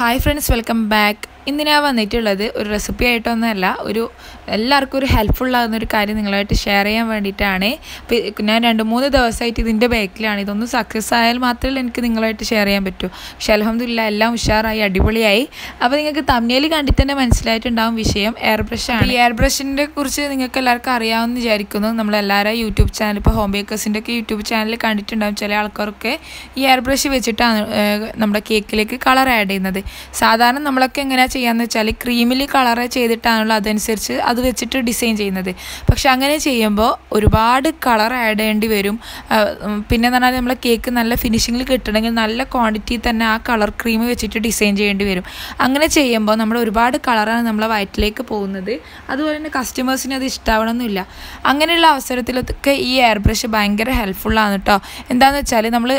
hi friends welcome back ഇന്ന് ഞാൻ വന്നിട്ടുള്ളത് ഒരു റെസിപ്പി ആയിട്ടൊന്നുമല്ല ഒരു എല്ലാവർക്കും ഒരു ഹെൽപ്ഫുൾ ആകുന്ന ഒരു കാര്യം നിങ്ങളായിട്ട് ഷെയർ ചെയ്യാൻ വേണ്ടിയിട്ടാണ് ഇപ്പം ഞാൻ രണ്ട് മൂന്ന് ദിവസമായിട്ട് ഇതിൻ്റെ ബാക്കിലാണ് ഇതൊന്ന് സക്സസ് ആയാൽ മാത്രമേ എനിക്ക് നിങ്ങളായിട്ട് ഷെയർ ചെയ്യാൻ പറ്റൂ പക്ഷെ അലഹമില്ല എല്ലാം ഉഷാറായി അടിപൊളിയായി അപ്പോൾ നിങ്ങൾക്ക് തമ്മിൽ കണ്ടിട്ട് തന്നെ മനസ്സിലായിട്ടുണ്ടാവും വിഷയം എയർ ബ്രഷാണ് ഈ എയർ ബ്രഷിൻ്റെ കുറിച്ച് നിങ്ങൾക്ക് എല്ലാവർക്കും അറിയാമെന്ന് വിചാരിക്കുന്നു നമ്മളെല്ലാവരും യൂട്യൂബ് ചാനൽ ഇപ്പോൾ ഹോം ബേക്കേഴ്സിൻ്റെ ഒക്കെ യൂട്യൂബ് ചാനൽ കണ്ടിട്ടുണ്ടാവും ചില ആൾക്കാരൊക്കെ ഈ എയർ ബ്രഷ് വെച്ചിട്ടാണ് ഏഹ്, നമ്മുടെ കേക്കിലേക്ക് കളർ ആഡ് ചെയ്യുന്നത് സാധാരണ നമ്മളൊക്കെ എങ്ങനെയാണ് ചെയ്യാന്ന് വെച്ചാൽ ക്രീമിൽ കളർ ചെയ്തിട്ടാണല്ലോ അതനുസരിച്ച് അത് വെച്ചിട്ട് ഡിസൈൻ ചെയ്യുന്നത് പക്ഷെ അങ്ങനെ ചെയ്യുമ്പോൾ ഒരുപാട് കളർ ആഡ് ചെയ്യേണ്ടി വരും ആ, ഉം, പിന്നെ എന്ന് പറഞ്ഞാൽ നമ്മളെ കേക്ക് നല്ല ഫിനിഷിങ്ങിൽ കിട്ടണമെങ്കിൽ നല്ല ക്വാണ്ടിറ്റി തന്നെ ആ കളർ ക്രീം വെച്ചിട്ട് ഡിസൈൻ ചെയ്യേണ്ടി വരും അങ്ങനെ ചെയ്യുമ്പോൾ നമ്മൾ ഒരുപാട് കളറാണ് നമ്മളെ വയറ്റിലേക്ക് പോകുന്നത് അതുപോലെ തന്നെ കസ്റ്റമേഴ്സിന് അത് ഇഷ്ടാവണമെന്നില്ല അങ്ങനെയുള്ള അവസരത്തിലൊക്കെ ഈ എയർ ബ്രഷ് ഭയങ്കര ഹെൽപ്ഫുള്ളാണ് കേട്ടോ എന്താണെന്ന് വെച്ചാൽ നമ്മൾ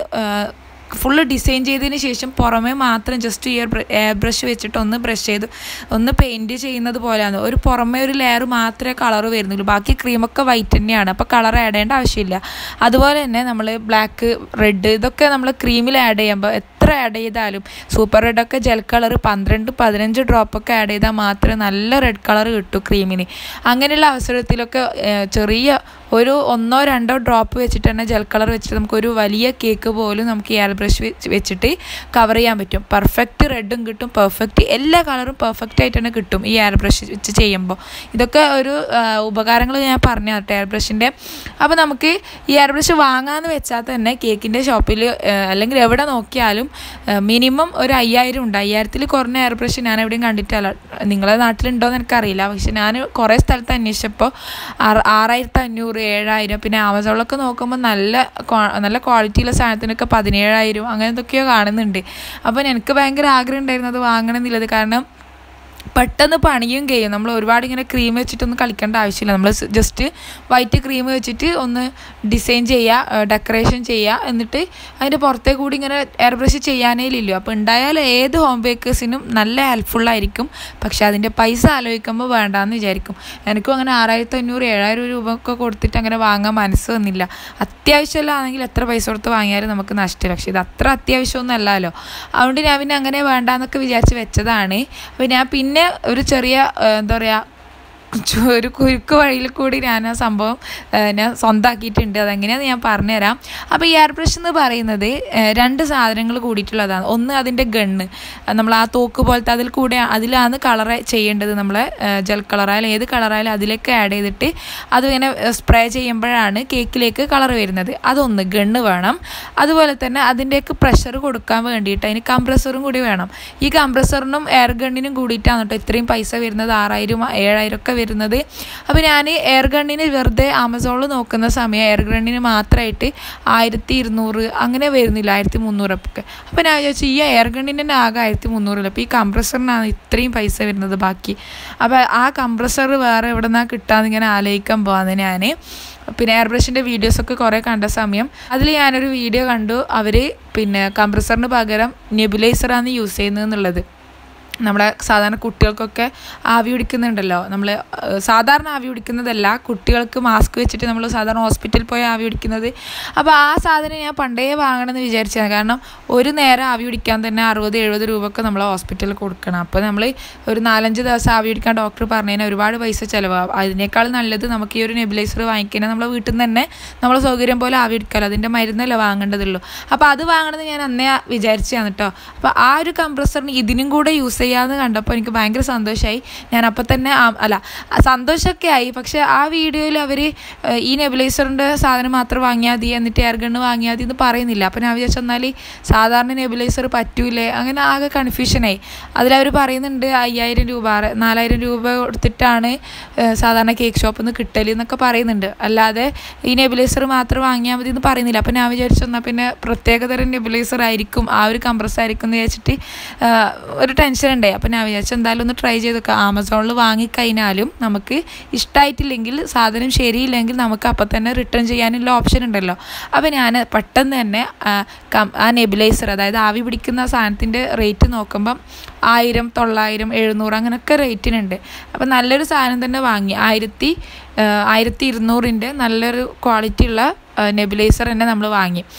ഫുള്ള് ഡിസൈൻ ചെയ്തതിന് ശേഷം പുറമേ മാത്രം ജസ്റ്റ് ഈ എയർ ബ്രഷ് വെച്ചിട്ട് ഒന്ന് ബ്രഷ് ചെയ്ത് ഒന്ന് പെയിൻറ്റ് ചെയ്യുന്നത് പോലെയാണ് ഒരു പുറമേ ഒരു ലെയർ മാത്രമേ കളർ വരുന്നുള്ളൂ ബാക്കി ക്രീമൊക്കെ വൈറ്റ് തന്നെയാണ് അപ്പോൾ കളർ ആഡ് ചെയ്യേണ്ട ആവശ്യമില്ല അതുപോലെ തന്നെ നമ്മൾ ബ്ലാക്ക് റെഡ് ഇതൊക്കെ നമ്മൾ ക്രീമിൽ ആഡ് ചെയ്യുമ്പോൾ എത്ര ആഡ് ചെയ്താലും സൂപ്പർ റെഡൊക്കെ ജെൽ കളർ പന്ത്രണ്ട് പതിനഞ്ച് ഡ്രോപ്പൊക്കെ ആഡ് ചെയ്താൽ മാത്രമേ നല്ല റെഡ് കളർ കിട്ടൂ ക്രീമിന് അങ്ങനെയുള്ള അവസരത്തിലൊക്കെ ഏഹ്, ചെറിയ ഒരു ഒന്നോ രണ്ടോ ഡ്രോപ്പ് വെച്ചിട്ട് തന്നെ ജെൽ കളർ വെച്ചിട്ട് നമുക്ക് ഒരു വലിയ കേക്ക് പോലും നമുക്ക് എയർ ബ്രഷ് വെച്ചിട്ട് കവർ ചെയ്യാൻ പറ്റും പെർഫെക്റ്റ് റെഡും കിട്ടും പെർഫെക്റ്റ് എല്ലാ കളറും പെർഫെക്റ്റ് ആയിട്ട് തന്നെ കിട്ടും ഈ എയർ ബ്രഷ് വെച്ച് ചെയ്യുമ്പോൾ ഇതൊക്കെ ഒരു ഉപകാരങ്ങൾ ഞാൻ പറഞ്ഞു കേട്ടോ എയർ ബ്രഷിൻ്റെ അപ്പോൾ നമുക്ക് ഈ എയർ ബ്രഷ് വാങ്ങാമെന്ന് വെച്ചാൽ തന്നെ കേക്കിൻ്റെ ഷോപ്പിൽ അല്ലെങ്കിൽ എവിടെ നോക്കിയാലും മിനിമം ഒരു അയ്യായിരം ഉണ്ട് അയ്യായിരത്തിൽ കുറഞ്ഞ എയർ ബ്രഷ് ഞാൻ എവിടെയും കണ്ടിട്ടില്ല നിങ്ങളെ നാട്ടിലുണ്ടോ എന്ന് എനിക്കറിയില്ല പക്ഷെ ഞാൻ കുറേ സ്ഥലത്ത് അന്വേഷിച്ചപ്പോൾ ആറ് ആറായിരത്തി അഞ്ഞൂറ് ഏഴായിരം പിന്നെ ആമസോണിലൊക്കെ നോക്കുമ്പോൾ നല്ല ക്വാ- നല്ല ക്വാളിറ്റിയുള്ള സാധനത്തിനൊക്കെ പതിനേഴായിരം അങ്ങനെ എന്തൊക്കെയോ കാണുന്നുണ്ട് അപ്പോൾ എനിക്ക് ഭയങ്കര ആഗ്രഹം ഉണ്ടായിരുന്നു അത് വാങ്ങണം എന്നുള്ളത് കാരണം പെട്ടെന്ന് പണിയും കഴിയും നമ്മൾ ഒരുപാട് ഇങ്ങനെ ക്രീം വെച്ചിട്ടൊന്നും കളിക്കേണ്ട ആവശ്യമില്ല നമ്മൾ ജസ്റ്റ് വൈറ്റ് ക്രീം വെച്ചിട്ട് ഒന്ന് ഡിസൈൻ ചെയ്യുക ഡെക്കറേഷൻ ചെയ്യുക എന്നിട്ട് അതിൻ്റെ പുറത്തേ കൂടി ഇങ്ങനെ എയർ ബ്രഷ് ചെയ്യാനേ ഇല്ലല്ലോ അപ്പോൾ ഉണ്ടായാൽ ഏത് ഹോം ബേക്കേഴ്സിനും നല്ല ഹെൽപ്ഫുള്ളായിരിക്കും പക്ഷേ അതിൻ്റെ പൈസ ആലോചിക്കുമ്പോൾ വേണ്ടാന്ന് വിചാരിക്കും എനിക്കും അങ്ങനെ ആറായിരത്തി അഞ്ഞൂറ് ഏഴായിരം രൂപ ഒക്കെ കൊടുത്തിട്ട് അങ്ങനെ വാങ്ങാൻ മനസ്സ് വന്നില്ല അത്യാവശ്യമില്ലാണെങ്കിൽ എത്ര പൈസ കൊടുത്ത് വാങ്ങിയാലും നമുക്ക് നഷ്ടമില്ല പക്ഷേ ഇത് അത്ര അത്യാവശ്യമൊന്നും അല്ലല്ലോ അതുകൊണ്ട് ഞാൻ പിന്നെ അങ്ങനെ വേണ്ടാന്നൊക്കെ വിചാരിച്ച് വെച്ചതാണ് അപ്പോൾ ഞാൻ പിന്നെ ഒരു ചെറിയ ഏഹ്, എന്താ പറയുക ചു- ഒരു കുരുക്ക് വഴിയിൽ കൂടി ഞാൻ ആ സംഭവം ഏഹ്, ഞാൻ സ്വന്തമാക്കിയിട്ടുണ്ട് അതെങ്ങനെയാണെന്ന് ഞാൻ പറഞ്ഞുതരാം അപ്പോൾ ഈ എയർ ബ്രഷ് എന്ന് പറയുന്നത് ഏഹ്, രണ്ട് സാധനങ്ങൾ കൂടിയിട്ടുള്ളതാണ് ഒന്ന് അതിൻ്റെ ഗണ്ണ് നമ്മൾ ആ തോക്ക് പോലത്തെ അതിൽ കൂടെ അതിലാണ് കളർ ചെയ്യേണ്ടത് നമ്മൾ ജെൽ കളറായാലും ഏത് കളറായാലും അതിലേക്ക് ആഡ് ചെയ്തിട്ട് അതിങ്ങനെ സ്പ്രേ ചെയ്യുമ്പോഴാണ് കേക്കിലേക്ക് കളർ വരുന്നത് അതൊന്ന് ഗണ്ണ് വേണം അതുപോലെ തന്നെ അതിൻ്റെയൊക്കെ പ്രഷർ കൊടുക്കാൻ വേണ്ടിയിട്ട് അതിന് കംപ്രസറും കൂടി വേണം ഈ കംപ്രസറിനും എയർ ഗണ്ണിനും കൂടിയിട്ടാണ് കേട്ടോ ഇത്രയും പൈസ വരുന്നത് ആറായിരം ഏഴായിരം ഒക്കെ വരുന്നത് അപ്പോൾ ഞാൻ എയർ ഗണ്ണിന് വെറുതെ ആമസോണിൽ നോക്കുന്ന സമയം എയർ ഗണ്ണിന് മാത്രമായിട്ട് ആയിരത്തി ഇരുന്നൂറ് അങ്ങനെ വരുന്നില്ല ആയിരത്തി മുന്നൂറൊക്കെ അപ്പോൾ ഞാൻ വിചാരിച്ചു ഈ എയർ ഗണ്ണിന് തന്നെ ആകെ ആയിരത്തി മുന്നൂറില്ല അപ്പോൾ ഈ കംപ്രസറിനാണ് ഇത്രയും പൈസ വരുന്നത് ബാക്കി അപ്പോൾ ആ കംപ്രസർ വേറെ എവിടെ നിന്നാണ് കിട്ടാന്ന് ഇങ്ങനെ ആലോചിക്കാൻ പോകാന്ന് ഞാൻ പിന്നെ എയർ ബ്രഷിൻ്റെ വീഡിയോസൊക്കെ കുറേ കണ്ട സമയം അതിൽ ഞാനൊരു വീഡിയോ കണ്ടു അവർ പിന്നെ കംപ്രസറിന് പകരം നെബുലൈസറാണ് യൂസ് ചെയ്യുന്നതെന്നുള്ളത് നമ്മുടെ സാധാരണ കുട്ടികൾക്കൊക്കെ ആവി പിടിക്കുന്നുണ്ടല്ലോ നമ്മൾ സാധാരണ ആവി പിടിക്കുന്നതല്ല കുട്ടികൾക്ക് മാസ്ക് വെച്ചിട്ട് നമ്മൾ സാധാരണ ഹോസ്പിറ്റലിൽ പോയി ആവി പിടിക്കുന്നത് അപ്പോൾ ആ സാധനം ഞാൻ പണ്ടേ വാങ്ങണമെന്ന് വിചാരിച്ചതാണ് കാരണം ഒരു നേരം ആവി പിടിക്കാൻ തന്നെ അറുപത് എഴുപത് രൂപയൊക്കെ നമ്മൾ ഹോസ്പിറ്റലിൽ കൊടുക്കണം അപ്പോൾ നമ്മൾ ഒരു നാലഞ്ച് ദിവസം ആവി പിടിക്കാൻ ഡോക്ടർ പറഞ്ഞു കഴിഞ്ഞാൽ ഒരുപാട് പൈസ ചിലവാകും അതിനേക്കാൾ നല്ലത് നമുക്ക് ഈ ഒരു നെബിലൈസർ വാങ്ങിക്കാൻ നമ്മളെ വീട്ടിൽ നിന്ന് തന്നെ നമ്മൾ സൗകര്യം പോലെ ആവി പിടിക്കാമല്ലോ അതിൻ്റെ മരുന്നല്ലേ വാങ്ങേണ്ടതുള്ളൂ അപ്പോൾ അത് വാങ്ങണമെന്ന് ഞാൻ അന്നേ വിചാരിച്ചതാണ് കേട്ടോ അപ്പോൾ ആ ഒരു കംപ്രസറിന് ഇതിനും കൂടെ യൂസ് ചെയ്യാമെന്ന് കണ്ടപ്പോൾ എനിക്ക് ഭയങ്കര സന്തോഷമായി ഞാൻ അപ്പം തന്നെ ആ- അല്ല ആ സന്തോഷമൊക്കെ ആയി പക്ഷേ ആ വീഡിയോയിൽ അവർ ഈ നെബിലൈസറിൻ്റെ സാധനം മാത്രം വാങ്ങിയാൽ മതി എന്നിട്ട് എയർ ഗണ്ണ് വാങ്ങിയാൽ മതി എന്ന് പറയുന്നില്ല അപ്പോൾ ഞാൻ വിചാരിച്ചു എന്നാൽ സാധാരണ നെബിലൈസർ പറ്റൂലേ അങ്ങനെ ആകെ കൺഫ്യൂഷനായി അതിലവർ പറയുന്നുണ്ട് അയ്യായിരം രൂപ ആറ്- നാലായിരം രൂപ കൊടുത്തിട്ടാണ് ഏഹ്, സാധാരണ കേക്ക് ഷോപ്പിൽ നിന്ന് കിട്ടൽ എന്നൊക്കെ പറയുന്നുണ്ട് അല്ലാതെ ഈ നെബിലൈസർ മാത്രം വാങ്ങിയാൽ മതി എന്ന് പറയുന്നില്ല അപ്പോൾ ഞാൻ വിചാരിച്ചു എന്നാൽ പിന്നെ പ്രത്യേകതരം നെബിലൈസർ ആയിരിക്കും ആ ഒരു കംപ്രസ് ആയിരിക്കും എന്ന് വിചാരിച്ചിട്ട് ഏഹ്, ഒരു ടെൻഷൻ ഉണ്ടായി അപ്പോൾ ഞാൻ വിചാരിച്ചു എന്തായാലും ഒന്ന് ട്രൈ ചെയ്ത് നോക്കാം ആമസോണിൽ വാങ്ങിക്കഴിഞ്ഞാലും നമുക്ക് ഇഷ്ടമായിട്ടില്ലെങ്കിൽ സാധനം ശരിയില്ലെങ്കിൽ നമുക്ക് അപ്പം തന്നെ റിട്ടേൺ ചെയ്യാനുള്ള ഓപ്ഷൻ ഉണ്ടല്ലോ അപ്പോൾ ഞാൻ പെട്ടെന്ന് തന്നെ ആ, കം- ആ നെബിലൈസർ അതായത് ആവി പിടിക്കുന്ന സാധനത്തിൻ്റെ റേറ്റ് നോക്കുമ്പം ആയിരം തൊള്ളായിരം എഴുന്നൂറ് അങ്ങനെയൊക്കെ റേറ്റിനുണ്ട് അപ്പോൾ നല്ലൊരു സാധനം തന്നെ വാങ്ങി ആയിരത്തി ആയിരത്തി ഇരുന്നൂറിൻ്റെ നല്ലൊരു ക്വാളിറ്റി ഉള്ള നെബിലൈസർ തന്നെ നമ്മൾ വാങ്ങി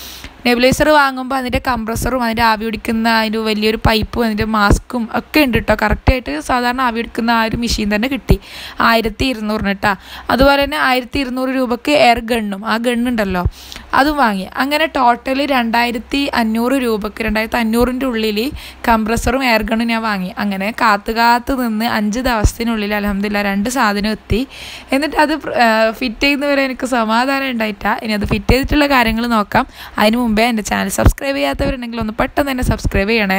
നെബുലൈസർ വാങ്ങുമ്പോൾ അതിൻ്റെ കംപ്രസറും അതിൻ്റെ ആവി പിടിക്കുന്ന അതിൻ്റെ വലിയൊരു പൈപ്പും അതിൻ്റെ മാസ്കും ഒക്കെ ഉണ്ട് കേട്ടോ കറക്റ്റായിട്ട് സാധാരണ ആവി പിടിക്കുന്ന ആ ഒരു മെഷീൻ തന്നെ കിട്ടി ആയിരത്തി ഇരുന്നൂറിന് കേട്ടോ അതുപോലെ തന്നെ ആയിരത്തി ഇരുന്നൂറ് രൂപക്ക് എയർ ഗണ്ണും ആ ഗണ്ണുണ്ടല്ലോ അതും വാങ്ങി അങ്ങനെ ടോട്ടൽ രണ്ടായിരത്തി അഞ്ഞൂറ് രൂപക്ക് രണ്ടായിരത്തി അഞ്ഞൂറിൻ്റെ ഉള്ളിൽ കംപ്രസറും എയർ ഗണ്ണും ഞാൻ വാങ്ങി അങ്ങനെ കാത്ത് കാത്ത് നിന്ന് അഞ്ച് ദിവസത്തിനുള്ളിൽ അലഹമില്ല രണ്ട് സാധനം എത്തി എന്നിട്ട് അത് ഫിറ്റ് ചെയ്യുന്നവരെ എനിക്ക് സമാധാനം ഉണ്ടായിട്ടാ ഇനി അത് ഫിറ്റ് ചെയ്തിട്ടുള്ള കാര്യങ്ങൾ നോക്കാം അതിന് മുമ്പേ എൻ്റെ ചാനൽ സബ്സ്ക്രൈബ് ചെയ്യാത്തവരുണ്ടെങ്കിൽ ഒന്ന് പെട്ടെന്ന് തന്നെ സബ്സ്ക്രൈബ് ചെയ്യണേ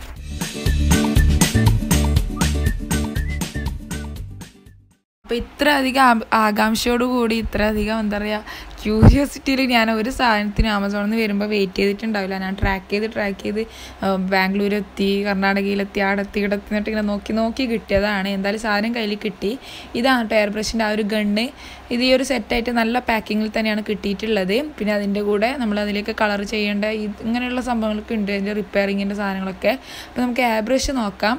അപ്പോൾ ഇത്ര അധികം ആകാംക്ഷയോട് കൂടി ഇത്ര അധികം എന്താ പറയുക ക്യൂരിയോസിറ്റിയിൽ ഞാൻ ഒരു സാധനത്തിന് ആമസോണിൽ നിന്ന് വരുമ്പോൾ വെയിറ്റ് ചെയ്തിട്ടുണ്ടാവില്ല ഞാൻ ട്രാക്ക് ചെയ്ത് ട്രാക്ക് ചെയ്ത് ബാംഗ്ലൂർ എത്തി കർണാടകയിലെത്തി അവിടെ എത്തി ഇവിടെ എത്തിയിട്ട് ഇങ്ങനെ നോക്കി നോക്കി കിട്ടിയതാണ് എന്തായാലും സാധനം കയ്യിൽ കിട്ടി ഇതാണ് ടയർ ബ്രഷിൻ്റെ ആ ഒരു ഗണ്ണ് ഇത് ഈ ഒരു സെറ്റായിട്ട് നല്ല പാക്കിങ്ങിൽ തന്നെയാണ് കിട്ടിയിട്ടുള്ളത് പിന്നെ അതിൻ്റെ കൂടെ നമ്മൾ അതിലേക്ക് കളർ ചെയ്യേണ്ട ഇങ്ങനെയുള്ള സംഭവങ്ങളൊക്കെ ഉണ്ട് അതിൻ്റെ റിപ്പയറിങ്ങിൻ്റെ സാധനങ്ങളൊക്കെ അപ്പോൾ നമുക്ക് എയർ ബ്രഷ് നോക്കാം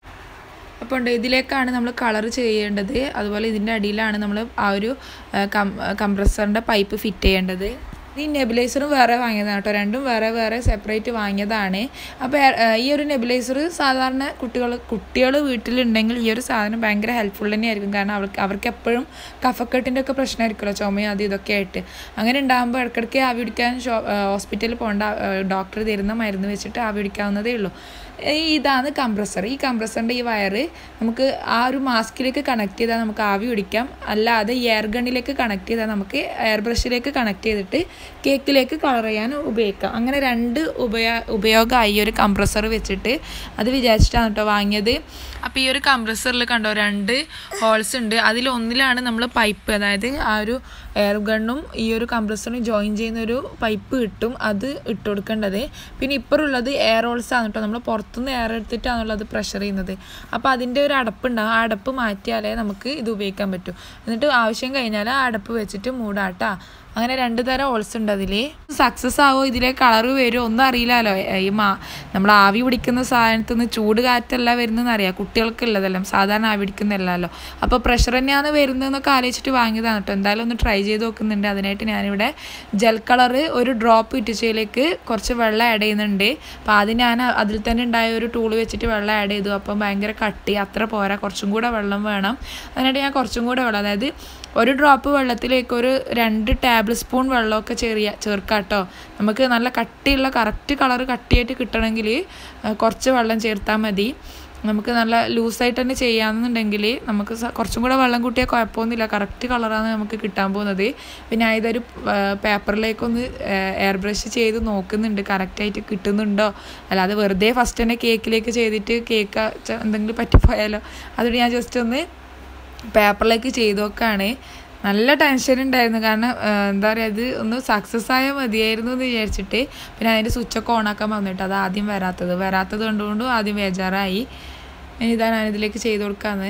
അപ്പോൾ ഉണ്ട് ഇതിലേക്കാണ് നമ്മൾ കളർ ചെയ്യേണ്ടത് അതുപോലെ ഇതിൻ്റെ അടിയിലാണ് നമ്മൾ ആ ഒരു കം കംപ്രസറിൻ്റെ പൈപ്പ് ഫിറ്റ് ചെയ്യേണ്ടത് ഈ നെബുലൈസറും വേറെ വാങ്ങിയതാണ് കേട്ടോ രണ്ടും വേറെ വേറെ സെപ്പറേറ്റ് വാങ്ങിയതാണ് അപ്പോൾ ഈ ഒരു നെബുലൈസർ സാധാരണ കുട്ടികൾ കുട്ടികൾ വീട്ടിലുണ്ടെങ്കിൽ ഈ ഒരു സാധനം ഭയങ്കര ഹെൽപ്ഫുൾ തന്നെയായിരിക്കും കാരണം അവർക്ക് അവർക്ക് എപ്പോഴും കഫക്കെട്ടിൻ്റെ ഒക്കെ പ്രശ്നമായിരിക്കുമല്ലോ ചുമയും അത് ഇതൊക്കെ ആയിട്ട് അങ്ങനെ ഉണ്ടാകുമ്പോൾ ഇടയ്ക്കിടയ്ക്ക് ആവി പിടിക്കാൻ ഹോസ്പിറ്റലിൽ പോകേണ്ട ഡോക്ടർ തരുന്ന മരുന്ന് വെച്ചിട്ട് ആവി പിടിക്കാവുന്നതേ ഉള്ളൂ ഇതാണ് കംപ്രസർ ഈ കംപ്രസറിൻ്റെ ഈ വയറ് നമുക്ക് ആ ഒരു മാസ്കിലേക്ക് കണക്ട് ചെയ്താൽ നമുക്ക് ആവി പിടിക്കാം അല്ലാതെ എയർ ഗണ്ണിലേക്ക് കണക്ട് ചെയ്താൽ നമുക്ക് എയർ ബ്രഷിലേക്ക് കണക്ട് ചെയ്തിട്ട് കേക്കിലേക്ക് കളർ ചെയ്യാൻ ഉപയോഗിക്കാം അങ്ങനെ രണ്ട് ഉപയോ ഉപയോഗമായി ഈ ഒരു കംപ്രസർ വെച്ചിട്ട് അത് വിചാരിച്ചിട്ടാണ് കേട്ടോ വാങ്ങിയത് അപ്പോൾ ഈ ഒരു കംപ്രസറിൽ കണ്ടോ രണ്ട് ഹോൾസ് ഉണ്ട് അതിലൊന്നിലാണ് നമ്മൾ പൈപ്പ് അതായത് ആ ഒരു എയർ ഗണ്ണും ഈ ഒരു കംപ്രസറിനും ജോയിൻ ചെയ്യുന്ന ഒരു പൈപ്പ് കിട്ടും അത് ഇട്ട് കൊടുക്കേണ്ടത് പിന്നെ ഇപ്പറുള്ളത് എയർ ഹോൾസ് ആണ് കേട്ടോ നമ്മൾ പുറത്തുനിന്ന് എയർ എടുത്തിട്ടാണുള്ളത് പ്രഷർ ചെയ്യുന്നത് അപ്പോൾ അതിൻ്റെ ഒരു അടപ്പുണ്ടാവും ആ അടപ്പ് മാറ്റിയാലേ നമുക്ക് ഇത് ഉപയോഗിക്കാൻ പറ്റൂ എന്നിട്ട് ആവശ്യം കഴിഞ്ഞാൽ ആ അടപ്പ് വെച്ചിട്ട് മൂടാട്ടാ അങ്ങനെ രണ്ട് തരം ഓൾസ് ഉണ്ട് അതിൽ സക്സസ് ആവോ ഇതിലെ കളർ വരുമോ ഒന്നും അറിയില്ലല്ലോ ഈ മാ നമ്മൾ ആവി പിടിക്കുന്ന സാധനത്തിൽ നിന്ന് ചൂട് കാറ്റല്ല വരുന്നതെന്ന് അറിയാം കുട്ടികൾക്കുള്ളതെല്ലാം സാധാരണ ആവി പിടിക്കുന്നതല്ലല്ലോ അപ്പോൾ പ്രഷർ തന്നെയാണ് വരുന്നതെന്നൊക്കെ ആലോചിച്ചിട്ട് വാങ്ങിയതാണ് കേട്ടോ എന്തായാലും ഒന്ന് ട്രൈ ചെയ്ത് നോക്കുന്നുണ്ട് അതിനായിട്ട് ഞാനിവിടെ ജെൽ കളർ ഒരു ഡ്രോപ്പ് ഇറ്റിച്ചയിലേക്ക് കുറച്ച് വെള്ളം ആഡ് ചെയ്യുന്നുണ്ട് അപ്പോൾ ആദ്യം ഞാൻ അതിൽ തന്നെ ഉണ്ടായ ഒരു ടൂൾ വെച്ചിട്ട് വെള്ളം ആഡ് ചെയ്തു അപ്പം ഭയങ്കര കട്ടി അത്ര പോരാ കുറച്ചും കൂടെ വെള്ളം വേണം അതിനായിട്ട് ഞാൻ കുറച്ചും കൂടെ വെള്ളം അതായത് ഒരു ഡ്രോപ്പ് വെള്ളത്തിലേക്ക് ഒരു രണ്ട് ടേബിൾ സ്പൂൺ വെള്ളമൊക്കെ ചെറിയ ചേർക്കാം കേട്ടോ നമുക്ക് നല്ല കട്ടിയുള്ള കറക്റ്റ് കളർ കട്ടിയായിട്ട് കിട്ടണമെങ്കിൽ കുറച്ച് വെള്ളം ചേർത്താൽ മതി നമുക്ക് നല്ല ലൂസായിട്ട് തന്നെ ചെയ്യാമെന്നുണ്ടെങ്കിൽ നമുക്ക് കുറച്ചും കൂടെ വെള്ളം കൂട്ടിയാൽ കുഴപ്പമൊന്നുമില്ല കറക്റ്റ് കളറാണ് നമുക്ക് കിട്ടാൻ പോകുന്നത് പിന്നെ ഇതൊരു പേപ്പറിലേക്കൊന്ന് എയർ ബ്രഷ് ചെയ്ത് നോക്കുന്നുണ്ട് കറക്റ്റായിട്ട് കിട്ടുന്നുണ്ടോ അല്ലാതെ വെറുതെ ഫസ്റ്റ് തന്നെ കേക്കിലേക്ക് ചെയ്തിട്ട് കേക്ക് എന്തെങ്കിലും പറ്റിപ്പോയാലോ അതുകൊണ്ട് ഞാൻ ജസ്റ്റ് ഒന്ന് പേപ്പറിലേക്ക് ചെയ്ത് നോക്കുകയാണ് നല്ല ടെൻഷൻ ഉണ്ടായിരുന്നു കാരണം എന്താ പറയുക ഇത് ഒന്ന് സക്സസ് ആയാൽ മതിയായിരുന്നു എന്ന് വിചാരിച്ചിട്ട് പിന്നെ അതിൻ്റെ സ്വിച്ചൊക്കെ ഓണാക്കാൻ വന്നിട്ട് അത് ആദ്യം വരാത്തത് വരാത്തത് കൊണ്ടുകൊണ്ടും ആദ്യം ബേജാറായി ഇനി ഇതാ ഞാനിതിലേക്ക് ചെയ്ത് കൊടുക്കാന്ന്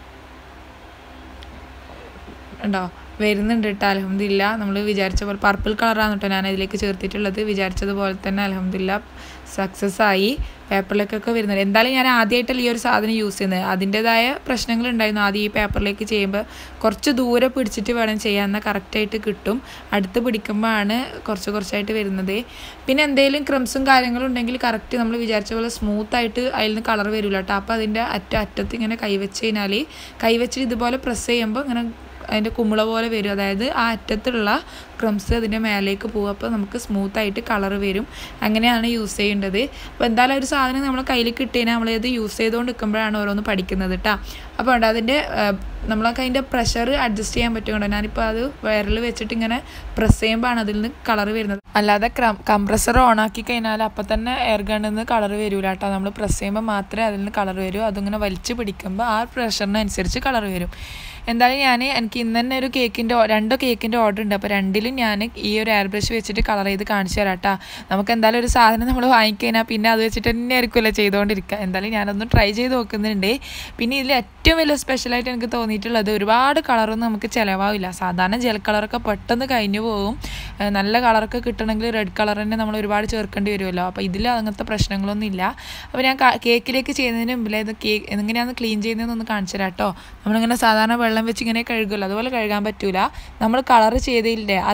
ഉണ്ടോ വരുന്നുണ്ട് കേട്ടോ അലഹമില്ല നമ്മൾ വിചാരിച്ച പോലെ പർപ്പിൾ കളറാണ് കേട്ടോ ഞാൻ ഇതിലേക്ക് ചേർത്തിട്ടുള്ളത് വിചാരിച്ചതുപോലെ തന്നെ അലഹമില്ല സക്സസ് ആയി പേപ്പറിലേക്കൊക്കെ വരുന്നത് എന്തായാലും ഞാൻ ആദ്യമായിട്ടല്ല ഈ ഒരു സാധനം യൂസ് ചെയ്യുന്നത് അതിൻ്റെതായ പ്രശ്നങ്ങൾ ഉണ്ടായിരുന്നു ആദ്യം ഈ പേപ്പറിലേക്ക് ചെയ്യുമ്പോൾ കുറച്ച് ദൂരെ പിടിച്ചിട്ട് വേണം ചെയ്യാൻ എന്നാൽ കറക്റ്റായിട്ട് കിട്ടും അടുത്ത് പിടിക്കുമ്പോഴാണ് കുറച്ച് കുറച്ചായിട്ട് വരുന്നത് പിന്നെ എന്തെങ്കിലും ക്രംസും കാര്യങ്ങളും ഉണ്ടെങ്കിൽ കറക്റ്റ് നമ്മൾ വിചാരിച്ച പോലെ സ്മൂത്തായിട്ട് അതിൽ നിന്ന് കളർ വരില്ല കേട്ടോ അപ്പോൾ അതിൻ്റെ അറ്റ അറ്റത്ത് ഇങ്ങനെ കൈവച്ച് കഴിഞ്ഞാൽ കൈവച്ച് ഇതുപോലെ പ്രസ് ചെയ്യുമ്പോൾ ഇങ്ങനെ അതിൻ്റെ കുമിള പോലെ വരും അതായത് ആ അറ്റത്തുള്ള ക്രംസ് അതിൻ്റെ മേലേക്ക് പോകും അപ്പോൾ നമുക്ക് സ്മൂത്തായിട്ട് കളർ വരും അങ്ങനെയാണ് യൂസ് ചെയ്യേണ്ടത് അപ്പോൾ എന്തായാലും ഒരു സാധനം നമ്മൾ കയ്യിൽ കിട്ടിയാൽ നമ്മളത് യൂസ് ചെയ്തുകൊണ്ട് നിൽക്കുമ്പോഴാണ് ഓരോന്ന് പഠിക്കുന്നത് കേട്ടോ അപ്പോൾ ഉണ്ട് അതിൻ്റെ നമ്മളൊക്കെ അതിൻ്റെ പ്രഷർ അഡ്ജസ്റ്റ് ചെയ്യാൻ പറ്റും ഞാനിപ്പോൾ അത് വയറിൽ വെച്ചിട്ട് ഇങ്ങനെ പ്രസ് ചെയ്യുമ്പോഴാണ് അതിൽ നിന്ന് കളർ വരുന്നത് അല്ലാതെ കംപ്രസർ ഓൺ ആക്കി കഴിഞ്ഞാൽ അപ്പം തന്നെ എയർ ഗണ്ണിൽ നിന്ന് കളർ വരില്ല കേട്ടോ നമ്മൾ പ്രസ് ചെയ്യുമ്പോൾ മാത്രമേ അതിൽ നിന്ന് കളർ വരൂ അതിങ്ങനെ വലിച്ച് പിടിക്കുമ്പോൾ ആ പ്രഷറിനനുസരിച്ച് കളർ വരും എന്തായാലും ഞാൻ എനിക്ക് ഇന്ന് തന്നെ ഒരു കേക്കിൻ്റെ രണ്ട് കേക്കിൻ്റെ ഓർഡർ ഉണ്ട് അപ്പോൾ രണ്ടിലും ഞാൻ ഈ ഒരു എയർ ബ്രഷ് വെച്ചിട്ട് കളർ ചെയ്ത് കാണിച്ചു തരാം കേട്ടോ നമുക്ക് എന്തായാലും ഒരു സാധനം നമ്മൾ വാങ്ങിക്കഴിഞ്ഞാൽ പിന്നെ അത് വെച്ചിട്ട് തന്നെ ആയിരിക്കുമല്ലോ ചെയ്തുകൊണ്ടിരിക്കുക എന്തായാലും ഞാനൊന്ന് ട്രൈ ചെയ്ത് നോക്കുന്നുണ്ട് പിന്നെ ഇതിൽ ഏറ്റവും വലിയ സ്പെഷ്യലായിട്ട് എനിക്ക് തോന്നിയിട്ടുള്ളത് ഒരുപാട് കളറൊന്നും നമുക്ക് ചിലവാവില്ല സാധാരണ ജെൽ കളറൊക്കെ പെട്ടെന്ന് കഴിഞ്ഞു പോകും നല്ല കളറൊക്കെ കിട്ടണമെങ്കിൽ റെഡ് കളർ തന്നെ നമ്മൾ ഒരുപാട് ചേർക്കേണ്ടി വരുമല്ലോ അപ്പോൾ ഇതിൽ അങ്ങനത്തെ പ്രശ്നങ്ങളൊന്നും ഇല്ല അപ്പോൾ ഞാൻ കേക്കിലേക്ക് ചെയ്യുന്നതിന് മുമ്പിൽ ഇത് കേക്ക് എങ്ങനെയാണ് ക്ലീൻ ചെയ്യുന്നതെന്നൊന്ന് കാണിച്ചു തരാം കേട്ടോ നമ്മളിങ്ങനെ സാധാരണ വെള്ളം വെച്ച് ഇങ്ങനെ കഴുകുമല്ലോ അതുപോലെ കഴുകാൻ പറ്റൂല നമ്മൾ കളർ ചെയ്തില്ലേ അത്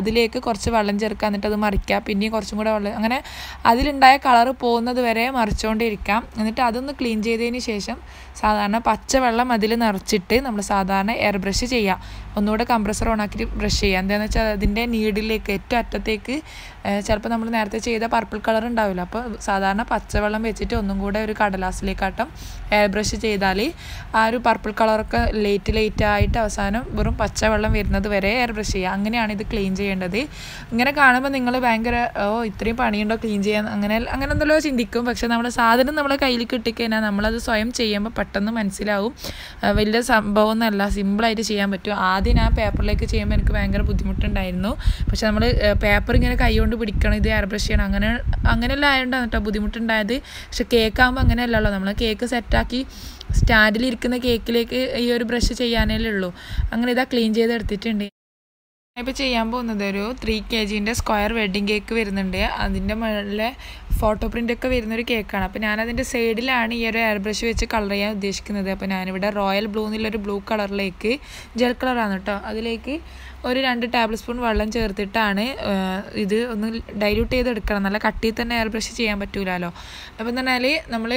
അതിലേക്ക് കുറച്ച് വെള്ളം ചേർക്കുക എന്നിട്ട് അത് മറിക്കുക പിന്നെയും കുറച്ചും കൂടെ വെള്ളം അങ്ങനെ അതിലുണ്ടായ കളറ് പോകുന്നത് വരെ മറിച്ചുകൊണ്ടിരിക്കാം എന്നിട്ട് അതൊന്ന് ക്ലീൻ ചെയ്തതിന് ശേഷം സാധാരണ പച്ചവെള്ളം അതിൽ നിറച്ചിട്ട് നമ്മൾ സാധാരണ എയർ ബ്രഷ് ചെയ്യുക ഒന്നുകൂടെ കംപ്രസർ ഓണാക്കിയിട്ട് ബ്രഷ് ചെയ്യുക എന്താണെന്ന് വെച്ചാൽ അതിൻ്റെ നീഡിലേക്ക് ഏറ്റവും അറ്റത്തേക്ക് ചിലപ്പോൾ നമ്മൾ നേരത്തെ ചെയ്ത പർപ്പിൾ കളർ ഉണ്ടാവില്ല അപ്പോൾ സാധാരണ പച്ചവെള്ളം വെച്ചിട്ട് ഒന്നും കൂടെ ഒരു കടലാസിലേക്കാട്ടം എയർ ബ്രഷ് ചെയ്താൽ ആ ഒരു പർപ്പിൾ കളറൊക്കെ ലേറ്റ് ലേറ്റ് ആയിട്ട് അവസാനം വെറും പച്ചവെള്ളം വരുന്നത് വരെ എയർ ബ്രഷ് ചെയ്യുക അങ്ങനെയാണ് ഇത് ക്ലീൻ ചെയ്യേണ്ടത് ഇങ്ങനെ കാണുമ്പോൾ നിങ്ങൾ ഭയങ്കര ഓ ഇത്രയും പണിയുണ്ടോ ക്ലീൻ ചെയ്യാൻ അങ്ങനെ അങ്ങനെ എന്തെല്ലോ ചിന്തിക്കും പക്ഷേ നമ്മുടെ സാധനം നമ്മളെ കയ്യിൽ കിട്ടിക്കഴിഞ്ഞാൽ നമ്മളത് സ്വയം ചെയ്യുമ്പോൾ പെട്ടെന്ന് മനസ്സിലാവും വലിയ സംഭവമൊന്നുമല്ല സിമ്പിളായിട്ട് ചെയ്യാൻ പറ്റും ആദ്യം ഞാൻ പേപ്പറിലേക്ക് ചെയ്യുമ്പോൾ എനിക്ക് ഭയങ്കര ബുദ്ധിമുട്ടുണ്ടായിരുന്നു പക്ഷെ നമ്മൾ പേപ്പർ ഇങ്ങനെ കൈ കൊണ്ട് പിടിക്കണം ഇത് എയർ ബ്രഷ് ചെയ്യണം അങ്ങനെ അങ്ങനെയല്ല ആയതുകൊണ്ടാണ് കേട്ടോ ബുദ്ധിമുട്ടുണ്ടായത് പക്ഷെ കേക്ക് ആകുമ്പോൾ അങ്ങനെയല്ലല്ലോ നമ്മൾ കേക്ക് സെറ്റാക്കി സ്റ്റാൻഡിലിരിക്കുന്ന കേക്കിലേക്ക് ഈ ഒരു ബ്രഷ് ചെയ്യാനേ ഉള്ളൂ അങ്ങനെ ഇതാ ക്ലീൻ ചെയ്തെടുത്തിട്ടുണ്ട് ഇപ്പോൾ ചെയ്യാൻ പോകുന്നത് ഒരു ത്രീ കെ ജിൻ്റെ സ്ക്വയർ വെഡ്ഡിങ് കേക്ക് വരുന്നുണ്ട് അതിൻ്റെ മുകളിലെ ഫോട്ടോ പ്രിൻ്റ് ഒക്കെ വരുന്നൊരു കേക്കാണ് അപ്പോൾ ഞാനതിൻ്റെ സൈഡിലാണ് ഈ ഒരു എയർ ബ്രഷ് വെച്ച് കളർ ചെയ്യാൻ ഉദ്ദേശിക്കുന്നത് അപ്പോൾ ഞാനിവിടെ റോയൽ ബ്ലൂ എന്നുള്ളൊരു ബ്ലൂ കളറിലേക്ക് ജെൽ കളറാണ് കേട്ടോ അതിലേക്ക് ഒരു രണ്ട് ടേബിൾ സ്പൂൺ വെള്ളം ചേർത്തിട്ടാണ് ഇത് ഒന്ന് ഡൈല്യൂട്ട് ചെയ്തെടുക്കണം നല്ല കട്ടിയിൽ തന്നെ എയർ ബ്രഷ് ചെയ്യാൻ പറ്റൂലല്ലോ അപ്പോൾ എന്ന് പറഞ്ഞാൽ നമ്മൾ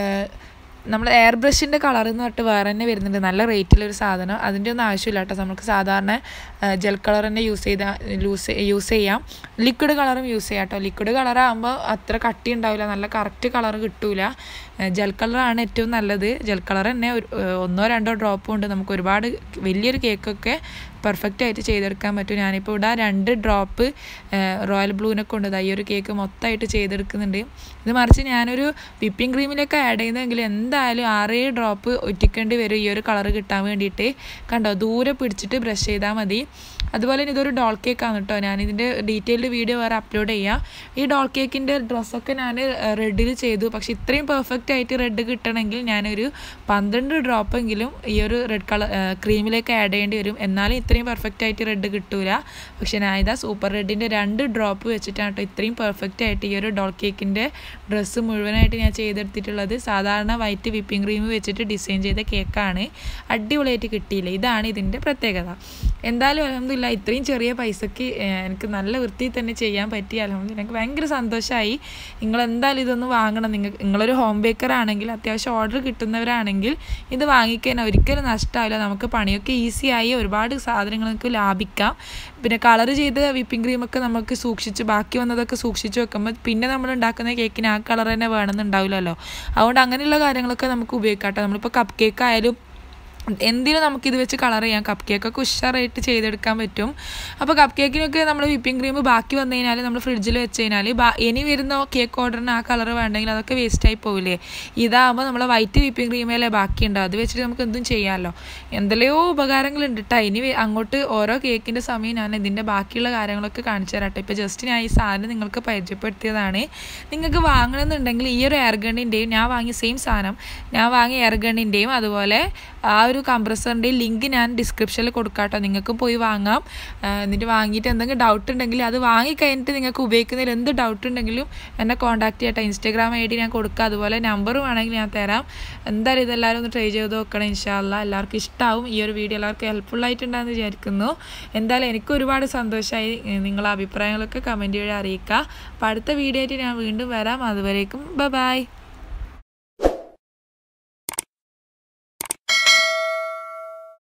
നമ്മൾ എയർ ബ്രഷിൻ്റെ കളർ എന്ന് പറഞ്ഞിട്ട് വേറെ തന്നെ വരുന്നുണ്ട് നല്ല റേറ്റിലൊരു സാധനം അതിൻ്റെ ഒന്നും ആവശ്യമില്ല കേട്ടോ നമുക്ക് സാധാരണ ജെൽ കളർ തന്നെ യൂസ് ചെയ്താൽ യൂസ് യൂസ് ചെയ്യാം ലിക്വിഡ് കളറും യൂസ് ചെയ്യാം കേട്ടോ ലിക്വിഡ് കളറാകുമ്പോൾ അത്ര കട്ടി ഉണ്ടാവില്ല നല്ല കറക്റ്റ് കളർ കിട്ടൂല ജെൽ കളറാണ് ഏറ്റവും നല്ലത് ജെൽ കളർ തന്നെ ഒരു ഒന്നോ രണ്ടോ ഡ്രോപ്പ് കൊണ്ട് നമുക്ക് ഒരുപാട് വലിയൊരു കേക്കൊക്കെ പെർഫെക്റ്റ് ആയിട്ട് ചെയ്തെടുക്കാൻ പറ്റും ഞാനിപ്പോൾ ഇവിടെ രണ്ട് ഡ്രോപ്പ് റോയൽ ബ്ലൂവിനെ കൊണ്ട് ഈ ഒരു കേക്ക് മൊത്തമായിട്ട് ചെയ്തെടുക്കുന്നുണ്ട് ഇത് മറിച്ച് ഞാനൊരു വിപ്പിംഗ് ക്രീമിലൊക്കെ ആഡ് ചെയ്യുന്നതെങ്കിൽ എന്തായാലും ആറേഴ് ഡ്രോപ്പ് ഒറ്റിക്കേണ്ടി വരും ഈ ഒരു കളർ കിട്ടാൻ വേണ്ടിയിട്ട് കണ്ടോ ദൂരെ പിടിച്ചിട്ട് ബ്രഷ് ചെയ്താൽ മതി അതുപോലെ തന്നെ ഇതൊരു ഡോൾ കേക്കാണ് കേട്ടോ ഞാനിതിൻ്റെ ഡീറ്റെയിൽഡ് വീഡിയോ വേറെ അപ്ലോഡ് ചെയ്യാം ഈ ഡോൾ കേക്കിൻ്റെ ഡ്രസ്സൊക്കെ ഞാൻ റെഡിൽ ചെയ്തു പക്ഷെ ഇത്രയും പെർഫെക്റ്റ് ആയിട്ട് റെഡ് കിട്ടണമെങ്കിൽ ഞാനൊരു പന്ത്രണ്ട് ഡ്രോപ്പെങ്കിലും ഈ ഒരു റെഡ് കളർ ക്രീമിലേക്ക് ആഡ് ചെയ്യേണ്ടി വരും എന്നാലും ഇത്രയും പെർഫെക്റ്റ് ആയിട്ട് റെഡ് കിട്ടൂല പക്ഷെ ഞാൻ ഇതാ സൂപ്പർ റെഡിൻ്റെ രണ്ട് ഡ്രോപ്പ് വെച്ചിട്ടാണ് കേട്ടോ ഇത്രയും പെർഫെക്റ്റ് ആയിട്ട് ഈ ഒരു ഡോൾ കേക്കിൻ്റെ ഡ്രസ്സ് മുഴുവനായിട്ട് ഞാൻ ചെയ്തെടുത്തിട്ടുള്ളത് സാധാരണ വൈറ്റ് വിപ്പിംഗ് ക്രീം വെച്ചിട്ട് ഡിസൈൻ ചെയ്ത കേക്കാണ് അടിപൊളിയായിട്ട് കിട്ടിയില്ല ഇതാണ് ഇതിൻ്റെ പ്രത്യേകത എന്തായാലും അലഹമില്ല ഇത്രയും ചെറിയ പൈസക്ക് എനിക്ക് നല്ല വൃത്തിയിൽ തന്നെ ചെയ്യാൻ പറ്റി അലഹമില്ല എനിക്ക് ഭയങ്കര സന്തോഷമായി നിങ്ങൾ എന്തായാലും ഇതൊന്ന് വാങ്ങണം നിങ്ങൾ നിങ്ങളൊരു ഹോം ബേക്കർ ആണെങ്കിൽ അത്യാവശ്യം ഓർഡർ കിട്ടുന്നവരാണെങ്കിൽ ഇത് വാങ്ങിക്കഴിഞ്ഞാൽ ഒരിക്കലും നഷ്ടമാവില്ല നമുക്ക് പണിയൊക്കെ ഈസിയായി ഒരുപാട് സാധനങ്ങൾക്ക് ലാഭിക്കാം പിന്നെ കളർ ചെയ്ത വിപ്പിംഗ് ക്രീമൊക്കെ നമുക്ക് സൂക്ഷിച്ച് ബാക്കി വന്നതൊക്കെ സൂക്ഷിച്ച് വെക്കുമ്പോൾ പിന്നെ നമ്മൾ ഉണ്ടാക്കുന്ന കേക്കിന് ആ കളർ തന്നെ വേണമെന്നുണ്ടാവില്ലല്ലോ അതുകൊണ്ട് അങ്ങനെയുള്ള കാര്യങ്ങളൊക്കെ നമുക്ക് ഉപയോഗിക്കാം കേട്ടോ നമ്മളിപ്പോൾ കപ്പ് കേക്ക് ആയാലും എന്തിനും നമുക്കിത് വെച്ച് കളർ ചെയ്യാം കപ്പ് കേക്കൊക്കെ ഉഷാറായിട്ട് ചെയ്തെടുക്കാൻ പറ്റും അപ്പോൾ കപ്പ് കേക്കിനൊക്കെ നമ്മൾ വിപ്പിംഗ് ക്രീം ബാക്കി വന്നു കഴിഞ്ഞാൽ നമ്മൾ ഫ്രിഡ്ജിൽ വെച്ച് കഴിഞ്ഞാൽ ഇനി വരുന്ന കേക്ക് ഓർഡറിന് ആ കളർ വേണ്ടെങ്കിൽ അതൊക്കെ വേസ്റ്റായി പോവില്ലേ ഇതാകുമ്പോൾ നമ്മൾ വൈറ്റ് വിപ്പിംഗ് ക്രീമേലേ ബാക്കിയുണ്ടോ അത് വെച്ചിട്ട് നമുക്ക് എന്തും ചെയ്യാമല്ലോ എന്തെല്ലോ ഉപകാരങ്ങളുണ്ട് കേട്ടോ ഇനി അങ്ങോട്ട് ഓരോ കേക്കിൻ്റെ സമയം ഞാൻ ഇതിൻ്റെ ബാക്കിയുള്ള കാര്യങ്ങളൊക്കെ കാണിച്ചു തരാം കേട്ടോ ഇപ്പോൾ ജസ്റ്റ് ഞാൻ ഈ സാധനം നിങ്ങൾക്ക് പരിചയപ്പെടുത്തിയതാണ് നിങ്ങൾക്ക് വാങ്ങണമെന്നുണ്ടെങ്കിൽ ഈ ഒരു എയർഗണ്ണിൻ്റെയും ഞാൻ വാങ്ങിയ സെയിം സാധനം ഞാൻ വാങ്ങിയ എയർഗണ്ണിൻ്റെയും അതുപോലെ ആ ഒരു കംപ്രസറിൻ്റെ ലിങ്ക് ഞാൻ ഡിസ്ക്രിപ്ഷനിൽ കൊടുക്കാം കേട്ടോ നിങ്ങൾക്ക് പോയി വാങ്ങാം എന്നിട്ട് വാങ്ങിയിട്ട് എന്തെങ്കിലും ഡൗട്ട് ഉണ്ടെങ്കിൽ അത് വാങ്ങിക്കഴിഞ്ഞിട്ട് നിങ്ങൾക്ക് ഉപയോഗിക്കുന്നതിൽ എന്ത് ഡൗട്ട് ഉണ്ടെങ്കിലും എന്നെ കോൺടാക്ട് ചെയ്യട്ടെ ഇൻസ്റ്റാഗ്രാം ഐ ഡി ഞാൻ കൊടുക്കാം അതുപോലെ നമ്പർ വേണമെങ്കിൽ ഞാൻ തരാം എന്തായാലും ഇതെല്ലാവരും ഒന്ന് ട്രൈ ചെയ്ത് നോക്കണം ഇൻഷാല്ല എല്ലാവർക്കും ഇഷ്ടമാവും ഈ ഒരു വീഡിയോ എല്ലാവർക്കും ഹെൽപ്ഫുൾ ആയിട്ടുണ്ടെന്ന് വിചാരിക്കുന്നു എന്തായാലും എനിക്ക് ഒരുപാട് സന്തോഷമായി നിങ്ങളെ അഭിപ്രായങ്ങളൊക്കെ കമൻറ്റ് വഴി അറിയിക്കുക അപ്പോൾ അടുത്ത വീഡിയോ ആയിട്ട് ഞാൻ വീണ്ടും വരാം അതുവരേക്കും ബൈ